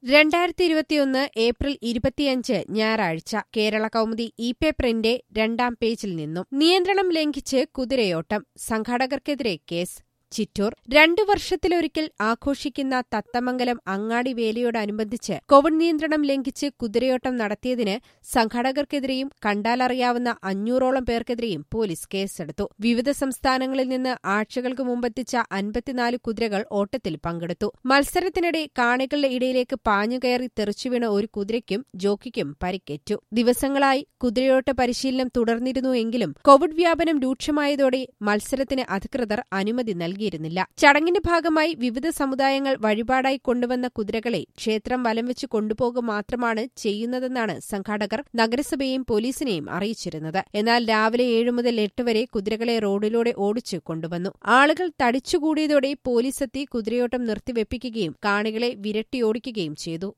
രണ്ടായിരത്തി ഇരുപത്തിയൊന്ന് ഏപ്രിൽ ഇരുപത്തിയഞ്ച് ഞായറാഴ്ച കേരള കൗമുദി ഇ പേപ്പറിന്റെ രണ്ടാം പേജിൽ നിന്നും നിയന്ത്രണം ലംഘിച്ച് കുതിരയോട്ടം സംഘാടകർക്കെതിരെ കേസ് ചിറ്റൂർ രണ്ടു വർഷത്തിലൊരിക്കൽ ആഘോഷിക്കുന്ന തത്തമംഗലം അങ്ങാടി വേലയോടനുബന്ധിച്ച് കോവിഡ് നിയന്ത്രണം ലംഘിച്ച് കുതിരയോട്ടം നടത്തിയതിന് സംഘാടകർക്കെതിരെയും കണ്ടാലറിയാവുന്ന അഞ്ഞൂറോളം പേർക്കെതിരെയും പോലീസ് കേസെടുത്തു വിവിധ സംസ്ഥാനങ്ങളിൽ നിന്ന് ആഴ്ചകൾക്ക് മുമ്പെത്തിച്ച അൻപത്തിനാല് കുതിരകൾ ഓട്ടത്തിൽ പങ്കെടുത്തു മത്സരത്തിനിടെ കാണികളുടെ ഇടയിലേക്ക് പാഞ്ഞുകയറി തെറിച്ചുവീണ ഒരു കുതിരയ്ക്കും ജോക്കിക്കും പരിക്കേറ്റു ദിവസങ്ങളായി കുതിരയോട്ട പരിശീലനം തുടർന്നിരുന്നുവെങ്കിലും കോവിഡ് വ്യാപനം രൂക്ഷമായതോടെ മത്സരത്തിന് അധികൃതർ അനുമതി നൽകിയിരുന്നില്ല ചടങ്ങിന്റെ ഭാഗമായി വിവിധ സമുദായങ്ങൾ വഴിപാടായി കൊണ്ടുവന്ന കുതിരകളെ ക്ഷേത്രം വലം വെച്ച് കൊണ്ടുപോകുക മാത്രമാണ് ചെയ്യുന്നതെന്നാണ് സംഘാടകർ നഗരസഭയെയും പോലീസിനെയും അറിയിച്ചിരുന്നത് എന്നാൽ രാവിലെ ഏഴു മുതൽ എട്ട് വരെ കുതിരകളെ റോഡിലൂടെ ഓടിച്ചു കൊണ്ടുവന്നു ആളുകൾ തടിച്ചുകൂടിയതോടെ പോലീസെത്തി കുതിരയോട്ടം നിർത്തിവെപ്പിക്കുകയും കാണികളെ വിരട്ടിയോടിക്കുകയും ചെയ്തു